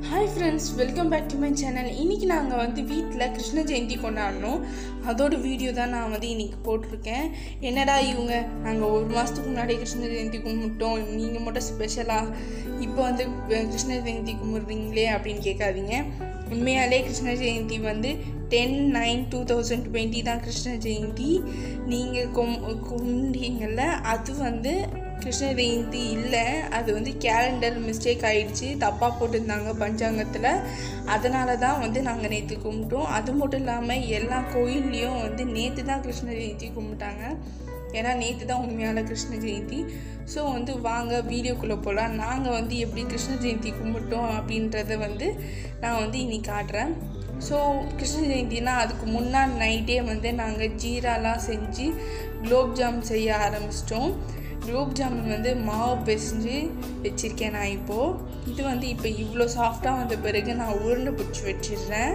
hi friends welcome back to my channel இன்றைக்கி நாங்கள் வந்து வீட்டில் கிருஷ்ண ஜெயந்தி கொண்டாடினோம் அதோட வீடியோ தான் நான் வந்து இன்றைக்கி போட்டிருக்கேன் என்னடா இவங்க நாங்கள் ஒரு மாதத்துக்கு முன்னாடி கிருஷ்ண ஜெயந்தி கும்பிட்டோம் நீங்கள் மட்டும் ஸ்பெஷலாக இப்போ வந்து அஹ், கிருஷ்ண ஜெயந்தி கும்பிட்றீங்களே அப்படின்னு கேட்காதீங்க உண்மையாலே கிருஷ்ண ஜெயந்தி வந்து ten nine two thousand twenty தான் கிருஷ்ண ஜெயந்தி நீங்கள் கும் கும்பிட்டீங்கள்ல அது வந்து கிருஷ்ண ஜெயந்தி இல்லை அது வந்து கேலண்டர் மிஸ்டேக் ஆயிடுச்சு தப்பாக போட்டிருந்தாங்க பஞ்சாங்கத்தில் அதனால தான் வந்து நாங்கள் நேற்று கும்பிட்டோம் அது மட்டும் இல்லாமல் எல்லா கோயில்லையும் வந்து நேற்று தான் கிருஷ்ண ஜெயந்தி கும்பிட்டாங்க ஏன்னா நேற்று தான் உண்மையான கிருஷ்ண ஜெயந்தி ஸோ வந்து வாங்க வீடியோக்குள்ளே போகலாம் நாங்கள் வந்து எப்படி கிருஷ்ண ஜெயந்தி கும்பிட்டோம் அப்படின்றத வந்து நான் வந்து இன்னைக்கு காட்டுறேன் ஸோ கிருஷ்ண ஜெயந்தினா அதுக்கு முன்னாடி நைட்டே வந்து நாங்கள் ஜீராலாம் செஞ்சு குலோப் ஜாம் செய்ய ஆரம்பிச்சிட்டோம் குலோப் ஜாமுன் வந்து மாவு பிசைஞ்சு வச்சுருக்கேன் நான் இப்போது இது வந்து இப்போ இவ்வளோ சாஃப்டாக வந்த பிறகு நான் உருண்டை பிடிச்சி வச்சிடுறேன்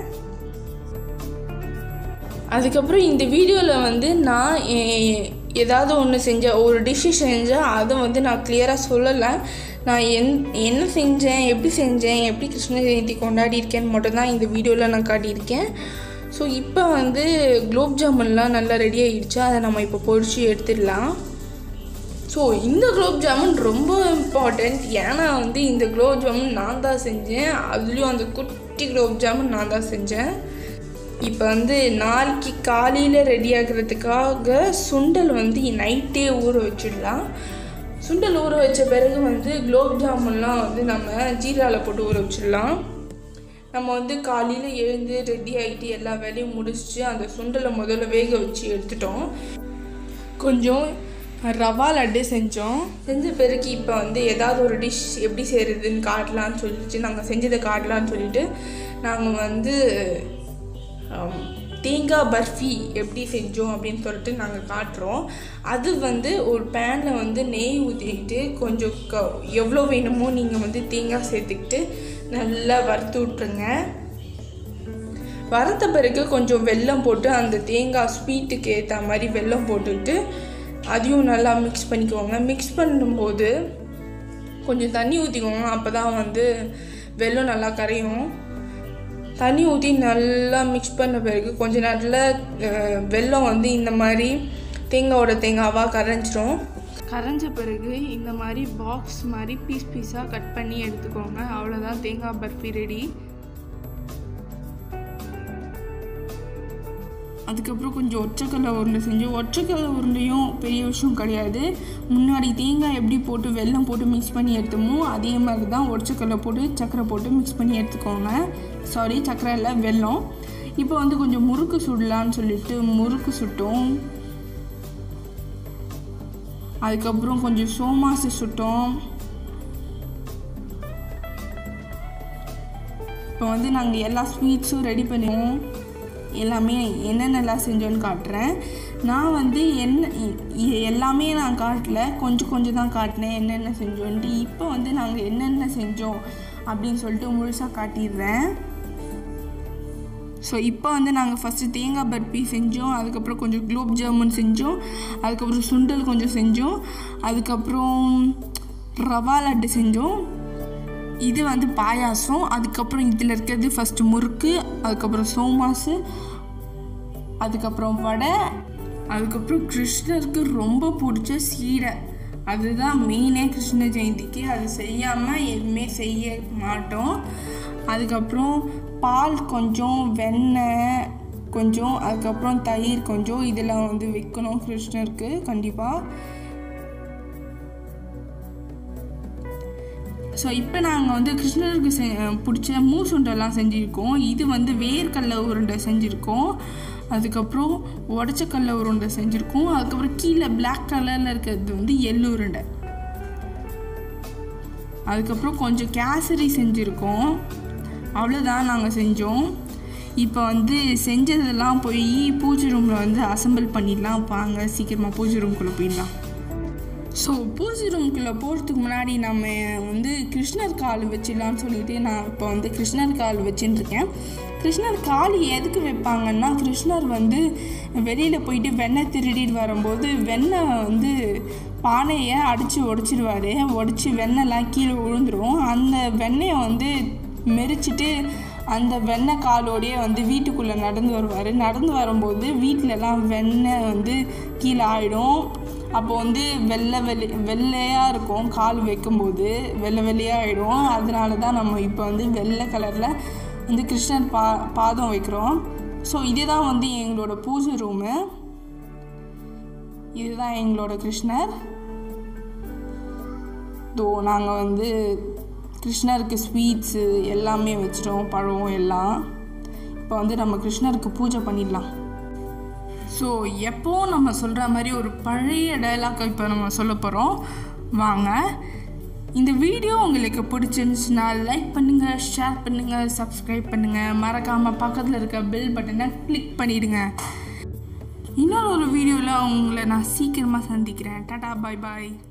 அதுக்கப்புறம் இந்த வீடியோவில் வந்து நான் எ- ஏதாவது ஒன்று செஞ்சேன் ஒரு டிஷ்ஷு செஞ்சேன் அதை வந்து நான் கிளியராக சொல்லலை நான் என் என்ன செஞ்சேன் எப்படி செஞ்சேன் எப்படி கிருஷ்ண ஜெயந்தி கொண்டாடி இருக்கேன்னு மட்டும் தான் இந்த வீடியோவில் நான் காட்டியிருக்கேன் ஸோ இப்போ வந்து குலோப் ஜாமுன்லாம் நல்லா ரெடி ஆகிடுச்சு அதை நம்ம இப்போ பொரிச்சு எடுத்துடலாம் ஸோ இந்த குலோப் ஜாமுன் ரொம்ப இம்பார்ட்டண்ட் ஏன்னா வந்து இந்த குலோப் ஜாமுன் நான் தான் செஞ்சேன் அதுலேயும் அந்த குட்டி குலோப் ஜாமுன் நான் தான் செஞ்சேன் இப்போ வந்து நாளைக்கு காலையில் ரெடி ஆகிறதுக்காக சுண்டல் வந்து நைட்டே ஊற வச்சிடலாம் சுண்டல் ஊற வச்ச பிறகு வந்து குலோப் ஜாமுன்லாம் வந்து நம்ம ஜீராவில் போட்டு ஊற வச்சிடலாம் நம்ம வந்து காலையில் எழுந்து ரெடி ஆகிட்டு எல்லா வேலையும் முடிச்சுட்டு அந்த சுண்டலை முதல்ல வேக வச்சு எடுத்துட்டோம் கொஞ்சம் ரவா லட்டு செஞ்சோம் செஞ்ச பிறகு இப்போ வந்து ஏதாவது ஒரு டிஷ் எப்படி செய்கிறதுன்னு காட்டலான்னு சொல்லிட்டு நாங்கள் செஞ்சதை காட்டலான்னு சொல்லிட்டு நாங்கள் வந்து ஆம், தேங்காய் பர்ஃபி எப்படி செஞ்சோம் அப்படின்னு சொல்லிட்டு நாங்கள் காட்டுறோம் அது வந்து ஒரு பேனில் வந்து நெய் ஊற்றிக்கிட்டு கொஞ்சம் க எவ்வளோ வேணுமோ நீங்கள் வந்து தேங்காய் சேர்த்துக்கிட்டு நல்லா வறுத்து விட்ருங்க வறுத்த பிறகு கொஞ்சம் வெல்லம் போட்டு அந்த தேங்காய் ஸ்வீட்டுக்கு ஏற்ற மாதிரி வெல்லம் போட்டுட்டு அதையும் நல்லா மிக்ஸ் பண்ணிக்கோங்க மிக்ஸ் பண்ணும்போது கொஞ்சம் தண்ணி ஊற்றிக்கோங்க அப்போ தான் வந்து வெல்லம் நல்லா கரையும் தண்ணி ஊற்றி நல்லா மிக்ஸ் பண்ண பிறகு கொஞ்ச நேரத்தில் அஹ், வெல்லம் வந்து இந்த மாதிரி தேங்காவோட தேங்காவாக கரைஞ்சிரும் கரைஞ்ச பிறகு இந்த மாதிரி பாக்ஸ் மாதிரி பீஸ் பீஸாக கட் பண்ணி எடுத்துக்கோங்க அவ்வளோதான் தேங்காய் பர்ஃபி ரெடி அதுக்கப்புறம் கொஞ்சம் ஒற்றைக்கல்ல உருண்டை செஞ்சோம் ஒற்றைக்கல்ல உருண்டையும் பெரிய விஷயம் கிடையாது முன்னாடி தேங்காய் எப்படி போட்டு வெல்லம் போட்டு மிக்ஸ் பண்ணி எடுத்தோமோ அதே மாதிரி தான் ஒற்றைக்கல்ல போட்டு சர்க்கரை போட்டு மிக்ஸ் பண்ணி எடுத்துக்கோங்க சாரி சர்க்கரை இல்லை வெல்லம் இப்போ வந்து கொஞ்சம் முறுக்கு சுடலான்னு சொல்லிட்டு முறுக்கு சுட்டோம் அதுக்கப்புறம் கொஞ்சம் சோமாசு சுட்டோம் இப்போ வந்து நாங்கள் எல்லா ஸ்வீட்ஸும் ரெடி பண்ணுவோம் எல்லாமே என்னென்னலாம் செஞ்சோன்னு காட்டுறேன் நான் வந்து என்ன இ- எல்லாமே நான் காட்டல கொஞ்சம் கொஞ்சம் தான் காட்டினேன் என்னென்ன செஞ்சோன்ட்டு இப்போ வந்து நாங்கள் என்னென்ன செஞ்சோம் அப்படின்னு சொல்லிட்டு முழுசாக காட்டிடுறேன் ஸோ இப்போ வந்து நாங்கள் ஃபஸ்ட்டு தேங்காய் பர்பி செஞ்சோம் அதுக்கப்புறம் கொஞ்சம் குலோப் ஜாமுன் செஞ்சோம் அதுக்கப்புறம் சுண்டல் கொஞ்சம் செஞ்சோம் அதுக்கப்புறம் ரவா லட்டு செஞ்சோம் இது வந்து பாயாசம் அதுக்கப்புறம் இதில் இருக்கிறது ஃபஸ்ட்டு முறுக்கு அதுக்கப்புறம் சோமாசு அதுக்கப்புறம் வடை அதுக்கப்புறம் கிருஷ்ணருக்கு ரொம்ப பிடிச்ச சீடை அதுதான் மெயினே கிருஷ்ண ஜெயந்திக்கு அது செய்யாமல் எதுவுமே செய்ய மாட்டோம் அதுக்கப்புறம் பால் கொஞ்சம் வெண்ணெய் கொஞ்சம் அதுக்கப்புறம் தயிர் கொஞ்சம் இதெல்லாம் வந்து வைக்கணும் கிருஷ்ணருக்கு கண்டிப்பாக ஸோ இப்போ நாங்கள் வந்து கிருஷ்ணருக்கு செ பிடிச்ச மூசுண்டெல்லாம் செஞ்சுருக்கோம் இது வந்து வேர்க்கடலை உருண்டை செஞ்சுருக்கோம் அதுக்கப்புறம் உடச்சக்கடலை உருண்டை செஞ்சுருக்கோம் அதுக்கப்புறம் கீழே Black கலரில் இருக்கிறது வந்து எள்ளு உருண்டை அதுக்கப்புறம் கொஞ்சம் கேசரி செஞ்சுருக்கோம் அவ்வளோதான் நாங்கள் செஞ்சோம் இப்போ வந்து செஞ்சதெல்லாம் போய் பூஜை ரூமில் வந்து அசெம்பிள் பண்ணிடலாம் வாங்க சீக்கிரமாக பூஜை ரூம்குள்ளே போயிடலாம் ஸோ பூஜை ரூம்குள்ளே போகிறதுக்கு முன்னாடி நம்ம வந்து கிருஷ்ணர் கால் வச்சிடலாம்னு சொல்லிட்டு நான் இப்போ வந்து கிருஷ்ணர் கால் வச்சுட்டு இருக்கேன் கிருஷ்ணர் கால் எதுக்கு வைப்பாங்கன்னா கிருஷ்ணர் வந்து வெளியில் போயிட்டு வெண்ணெய் திருடிட்டு வரும்போது வெண்ணெய் வந்து பானையை அடித்து உடச்சிடுவார் உடச்சி வெண்ணெய்லாம் கீழே விழுந்துரும் அந்த வெண்ணெயை வந்து மெரிச்சிட்டு அந்த வெண்ணெய் காலோடையே வந்து வீட்டுக்குள்ளே நடந்து வருவார் நடந்து வரும்போது வீட்டிலலாம் வெண்ணெய் வந்து கீழே ஆயிடும் அப்போ வந்து வெள்ளை வெள்ளை வெள்ளையாக இருக்கும் கால் வைக்கும்போது வெள்ளை வெள்ளையாக ஆகிடும் அதனால தான் நம்ம இப்போ வந்து வெள்ளை கலரில் வந்து கிருஷ்ணர் பா பாதம் வைக்கிறோம் ஸோ இதுதான் வந்து எங்களோட பூஜை ரூமு இதுதான் எங்களோட கிருஷ்ணர் தோ நாங்கள் வந்து கிருஷ்ணருக்கு ஸ்வீட்ஸு எல்லாமே வச்சிட்டோம் பழம் எல்லாம் இப்போ வந்து நம்ம கிருஷ்ணருக்கு பூஜை பண்ணிடலாம் ஸோ எப்போவும் நம்ம சொல்கிற மாதிரி ஒரு பழைய டைலாக் இப்போ நம்ம சொல்ல போகிறோம் வாங்க இந்த வீடியோ உங்களுக்கு பிடிச்சிருந்துச்சுன்னா லைக் பண்ணுங்கள் ஷேர் பண்ணுங்கள் சப்ஸ்கிரைப் பண்ணுங்கள் மறக்காமல் பக்கத்தில் இருக்க பெல் பட்டனை கிளிக் பண்ணிவிடுங்க இன்னொரு ஒரு வீடியோவில் உங்களை நான் சீக்கிரமாக சந்திக்கிறேன் டாடா பாய் பாய்